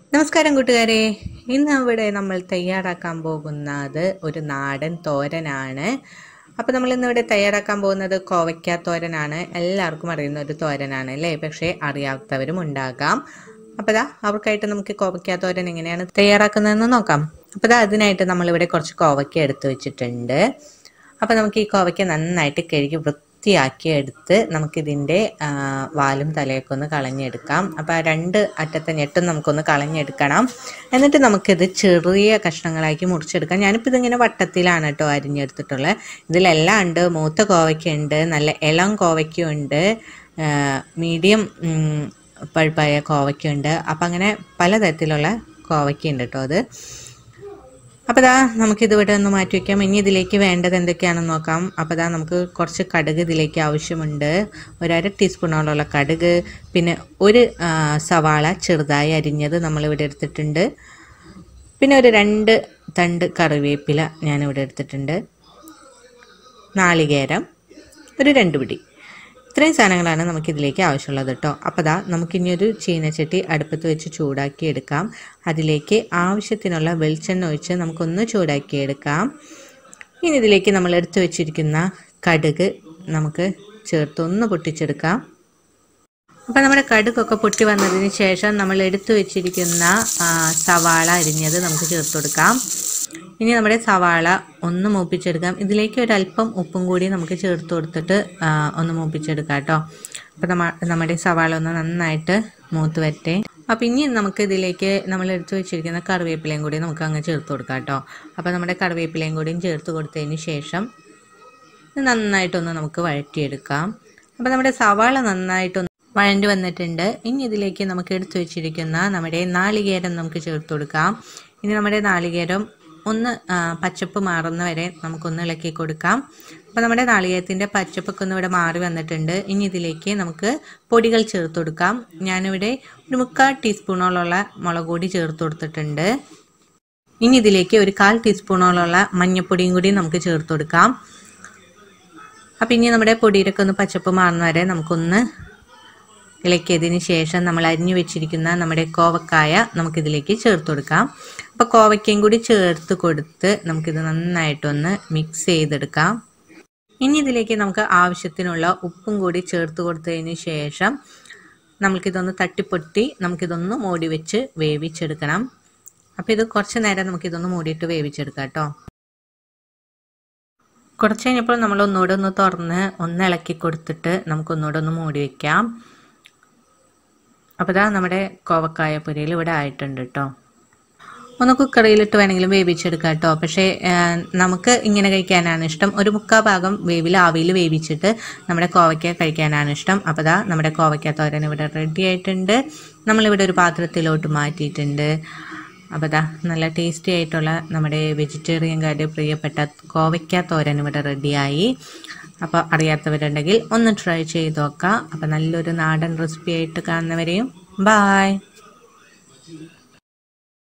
നമസ്കാരം കൂട്ടുകാരെ ഇന്ന് ഇവിടെ നമ്മൾ തയ്യാറാക്കാൻ പോകുന്നത് ഒരു നാടൻ തോരനാണ് അപ്പോൾ നമ്മൾ ഇന്ന് ഇവിടെ തയ്യാറാക്കാൻ പോകുന്നത് കോവയ്ക്ക തോരനാണ് എല്ലാവർക്കും അറിയുന്ന ഒരു തോരനാണ് അല്ലേ പക്ഷേ അറിയാത്തവരും ഉണ്ടാകാം അപ്പോൾ ദാ അവർക്കായിട്ട് നമുക്ക് കോവയ്ക്ക തോരൻ എങ്ങനെയാണ് തയ്യാറാക്കുന്നതെന്ന് നോക്കാം അപ്പോൾ ദാ അതിനായിട്ട് നമ്മളിവിടെ കുറച്ച് കോവയ്ക്ക എടുത്ത് വെച്ചിട്ടുണ്ട് അപ്പോൾ നമുക്ക് ഈ കോവയ്ക്ക നന്നായിട്ട് കഴുകി വൃത്തിയാക്കി എടുത്ത് നമുക്കിതിൻ്റെ ആ, വാലും തലയൊക്കെ ഒന്ന് കളഞ്ഞെടുക്കാം അപ്പോൾ ആ രണ്ട് അറ്റത്തെ ഞെട്ടും നമുക്കൊന്ന് കളഞ്ഞെടുക്കണം എന്നിട്ട് നമുക്കിത് ചെറിയ കഷ്ണങ്ങളാക്കി മുറിച്ചെടുക്കാം ഞാനിപ്പോൾ ഇതിങ്ങനെ വട്ടത്തിലാണ് കേട്ടോ അരിഞ്ഞെടുത്തിട്ടുള്ളത് ഇതിലെല്ലാം ഉണ്ട് മൂത്ത കോവയ്ക്കുണ്ട് നല്ല ഇളം കോവയ്ക്കുണ്ട് മീഡിയം പഴുപ്പായ കോവയ്ക്കുണ്ട് അപ്പം അങ്ങനെ പലതരത്തിലുള്ള കോവയ്ക്കുണ്ട് കേട്ടോ അത് അപ്പോൾ ദാ നമുക്കിത് ഇവിടെ ഒന്ന് മാറ്റി വയ്ക്കാം ഇനി ഇതിലേക്ക് വേണ്ടത് എന്തൊക്കെയാണെന്ന് നോക്കാം അപ്പോൾ ദാ നമുക്ക് കുറച്ച് കടുക് ഇതിലേക്ക് ആവശ്യമുണ്ട് ഒരു അര ടീസ്പൂണോളമുള്ള കടുക് പിന്നെ ഒരു ആ, സവാള ചെറുതായി അരിഞ്ഞത് നമ്മളിവിടെ എടുത്തിട്ടുണ്ട് പിന്നെ ഒരു രണ്ട് തണ്ട് കറിവേപ്പില ഞാനിവിടെ എടുത്തിട്ടുണ്ട് നാളികേരം ഒരു രണ്ട് പിടി ഇത്രയും സാധനങ്ങളാണ് നമുക്കിതിലേക്ക് ആവശ്യമുള്ളത് കേട്ടോ അപ്പോൾ ദാ നമുക്കിനി ഒരു ചീനച്ചട്ടി അടുപ്പത്ത് വെച്ച് ചൂടാക്കി എടുക്കാം അതിലേക്ക് ആവശ്യത്തിനുള്ള വെളിച്ചെണ്ണ ഒഴിച്ച് നമുക്കൊന്ന് ചൂടാക്കി എടുക്കാം ഇനി ഇതിലേക്ക് നമ്മൾ എടുത്തു വെച്ചിരിക്കുന്ന കടുക് നമുക്ക് ചേർത്തൊന്ന് പൊട്ടിച്ചെടുക്കാം അപ്പോൾ നമ്മുടെ കടുകൊക്കെ പൊട്ടി വന്നതിന് ശേഷം നമ്മൾ എടുത്തു വെച്ചിരിക്കുന്ന ആ, സവാള അരിഞ്ഞത് നമുക്ക് ചേർത്ത് കൊടുക്കാം ഇനി നമ്മുടെ സവാള ഒന്ന് മൂപ്പിച്ചെടുക്കാം ഇതിലേക്ക് ഒരല്പം ഉപ്പും കൂടി നമുക്ക് ചേർത്ത് കൊടുത്തിട്ട് ആ, ഒന്ന് മൂപ്പിച്ചെടുക്കാം കേട്ടോ അപ്പോൾ നമ്മ നമ്മുടെ സവാള ഒന്ന് നന്നായിട്ട് മൂത്ത് വരട്ടെ അപ്പോൾ ഇനി നമുക്ക് ഇതിലേക്ക് നമ്മൾ എടുത്തു വെച്ചിരിക്കുന്ന കറിവേപ്പിലയും കൂടി നമുക്ക് അങ്ങ് ചേർത്ത് കൊടുക്കാം കേട്ടോ അപ്പോൾ നമ്മുടെ കറിവേപ്പിലയും കൂടിയും ചേർത്ത് കൊടുത്തതിന് ശേഷം ഇത് നന്നായിട്ടൊന്ന് നമുക്ക് വഴറ്റിയെടുക്കാം അപ്പോൾ നമ്മുടെ സവാള നന്നായിട്ടൊന്ന് വഴണ്ടി വന്നിട്ടുണ്ട് ഇനി ഇതിലേക്ക് നമുക്ക് എടുത്തു വെച്ചിരിക്കുന്ന നമ്മുടെ നാളികേരം നമുക്ക് ചേർത്ത് കൊടുക്കാം ഇനി നമ്മുടെ നാളികേരം ഒന്ന് ആ, പച്ചപ്പ് മാറുന്ന വരെ നമുക്കൊന്ന് ഇളക്കി കൊടുക്കാം അപ്പോൾ നമ്മുടെ നാളികേരത്തിൻ്റെ പച്ചപ്പൊക്കെ ഒന്ന് ഇവിടെ മാറി വന്നിട്ടുണ്ട് ഇനി ഇതിലേക്ക് നമുക്ക് പൊടികൾ ചേർത്ത് കൊടുക്കാം ഞാനിവിടെ ഒരു മുക്കാൽ ടീസ്പൂണോളമുള്ള മുളക് പൊടി ചേർത്ത് കൊടുത്തിട്ടുണ്ട് ഇനി ഇതിലേക്ക് ഒരു കാൽ ടീസ്പൂണോളമുള്ള മഞ്ഞൾപ്പൊടിയും കൂടി നമുക്ക് ചേർത്ത് കൊടുക്കാം അപ്പം ഇനി നമ്മുടെ പൊടിയിലൊക്കെ ഒന്ന് പച്ചപ്പ് മാറുന്ന വരെ നമുക്കൊന്ന് ഇളക്കിയതിന് ശേഷം നമ്മൾ അരിഞ്ഞു വെച്ചിരിക്കുന്ന നമ്മുടെ കോവക്കായ നമുക്കിതിലേക്ക് ചേർത്ത് കൊടുക്കാം അപ്പോൾ കോവയ്ക്കയും കൂടി ചേർത്ത് കൊടുത്ത് നമുക്കിത് നന്നായിട്ടൊന്ന് മിക്സ് ചെയ്തെടുക്കാം ഇനി ഇതിലേക്ക് നമുക്ക് ആവശ്യത്തിനുള്ള ഉപ്പും കൂടി ചേർത്ത് കൊടുത്തതിന് ശേഷം നമുക്കിതൊന്ന് തട്ടിപ്പൊട്ടി നമുക്കിതൊന്ന് മൂടി വെച്ച് വേവിച്ചെടുക്കണം അപ്പോൾ ഇത് കുറച്ച് നേരം നമുക്കിതൊന്ന് മൂടിയിട്ട് വേവിച്ചെടുക്കാം കേട്ടോ കുറച്ച് കഴിഞ്ഞപ്പോൾ നമ്മൾ ഒന്നുകൂടെ ഒന്ന് തുറന്ന് ഒന്ന് ഇളക്കി കൊടുത്തിട്ട് നമുക്കൊന്നുകൂടെ ഒന്ന് മൂടി വെക്കാം അപ്പോൾ ഇതാ നമ്മുടെ കോവക്കായ പൊരിയിൽ ഇവിടെ ആയിട്ടുണ്ട് കേട്ടോ ഒന്ന് കുക്കറിയിലിട്ട് വേണമെങ്കിലും വേവിച്ചെടുക്കാം കേട്ടോ പക്ഷേ ആ, നമുക്ക് ഇങ്ങനെ കഴിക്കാനാണ് ഇഷ്ടം ഒരു മുക്കാ ഭാഗം വേവിൽ ആവിയിൽ വേവിച്ചിട്ട് നമ്മുടെ കോവയ്ക്ക കഴിക്കാനാണ് ഇഷ്ടം അപ്പോൾ ദാ നമ്മുടെ കോവയ്ക്ക തോരൻ ഇവിടെ റെഡി ആയിട്ടുണ്ട് നമ്മളിവിടെ ഒരു പാത്രത്തിലോട്ട് മാറ്റിയിട്ടുണ്ട് അപ്പോൾ ദാ നല്ല ടേസ്റ്റി ആയിട്ടുള്ള നമ്മുടെ വെജിറ്റേറിയൻകാരുടെ പ്രിയപ്പെട്ട കോവയ്ക്ക തോരൻ ഇവിടെ റെഡിയായി അപ്പോൾ അറിയാത്തവരുണ്ടെങ്കിൽ ഒന്ന് ട്രൈ ചെയ്ത് നോക്കാം അപ്പോൾ നല്ലൊരു നാടൻ റെസിപ്പി ആയിട്ട് കാണുന്നവരെയും ബായ്